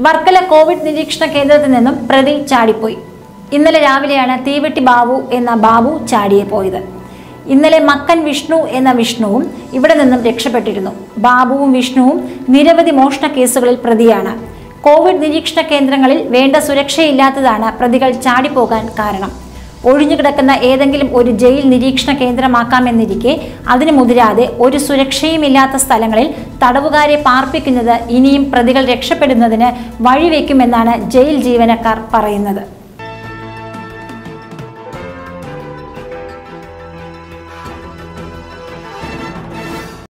Varkala Covid നിരീക്ഷണ കേന്ദ്രത്തിൽ നിന്നും പ്രതി ചാടിപ്പോയി ഇന്നലെ രാവിലെയാണ് തീവെട്ടി ബാബു എന്ന ബാബു ചാടിയെ പോയത് ഇന്നലെ മക്കൻ വിഷ്ണു എന്ന വിഷ്ണുവും ഇവിടെ നിന്നും രക്ഷപ്പെട്ടിരുന്നു ബാബുവും വിഷ്ണുവും നിരവധി മോഷണ കേസുകളിൽ പ്രതിയാണ് കോവിഡ് നിരീക്ഷണ കേന്ദ്രങ്ങളിൽ വേണ്ട സുരക്ഷയില്ലാത്തതാണ് പ്രതികൾ ചാടിപ്പോകാൻ കാരണം ഒഴിഞ്ഞുകിടക്കുന്ന ഏതെങ്കിലും ഒരു ജയിൽ നിരീക്ഷണ കേന്ദ്രമാക്കാമെന്നിരിക്കെ അതിന് മുതിരാതെ ഒരു സുരക്ഷയുമില്ലാത്ത സ്ഥലങ്ങളിൽ തടവുകാരെ പാർപ്പിക്കുന്നത് ഇനിയും പ്രതികൾ രക്ഷപ്പെടുന്നതിന് വഴിവെക്കുമെന്നാണ് ജയിൽ ജീവനക്കാർ പറയുന്നത്